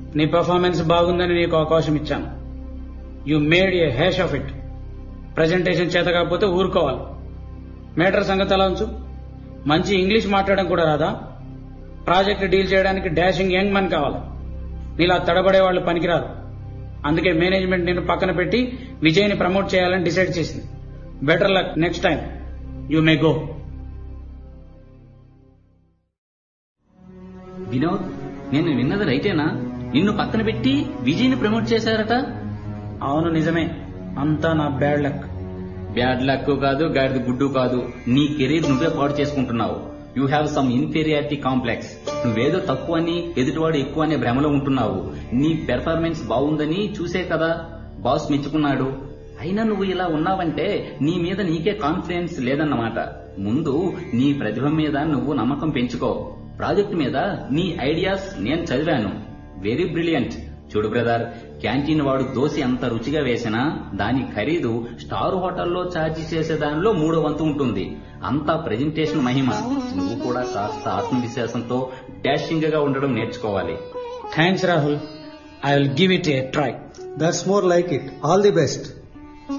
నీ పర్ఫార్మెన్స్ బాగుందని నీకు అవకాశం ఇచ్చాను you made a hash of it presentation చేత కాకపోతే ఊరుకోవాలి మేటర్ సంగతి అలా ఉంచు మంచి ఇంగ్లీష్ మాట్లాడడం కూడా రాదా ప్రాజెక్ట్ డీల్ చేయడానికి డాషింగ్ యంగ్ మన్ కావాలి నీలా తడబడే వాళ్ళు పనికిరారు అందుకే మేనేజ్మెంట్ నేను పక్కన పెట్టి విజయ్ని ప్రమోట్ చేయాలని డిసైడ్ చేసింది better luck next time you may go Vinod నేను విన్నది రైటేనా నిన్ను పక్కన పెట్టి విజయ్ని ప్రమోట్ చేశారట అవును నిజమే అంతా నా బ్యాడ్ లక్ బ్యాడ్ లక్ కాదు గాడిద గుడ్డు కాదు నీ కెరీర్ నువ్వే పాడు చేసుకుంటున్నావు you have some inferiority complex నువ్వేదో తక్కువ అని ఎదుటివాడు ఎక్కువ అనే భ్రమలో ఉంటున్నావు నీ పెర్ఫార్మెన్స్ బాగుందని చూసే కదా బాస్ మెచ్చుకున్నాడు అయినా నువ్వు ఇలా ఉన్నావంటే నీ మీద నీకే కాన్ఫిడెన్స్ లేదన్నమాట ముందు నీ ప్రతిభ మీద నువ్వు నమ్మకం పెంచుకో ప్రాజెక్ట్ మీద నీ ఐడియాస్ నేను చదివాను వెరీ బ్రిలియంట్ చూడు బ్రదర్ క్యాంటీన్ వాడు దోశ ఎంత రుచిగా వేసినా దాని ఖరీదు స్టార్ హోటల్లో ఛార్జీ చేసే దానిలో మూడో వంతు ఉంటుంది అంతా ప్రెజెంటేషన్ మహిమ నువ్వు కూడా కాస్త ఆత్మవిశ్వాసంతో డాషింగ్ గా ఉండడం నేర్చుకోవాలి thanks Rahul I will give it a try That's more like it. All the best.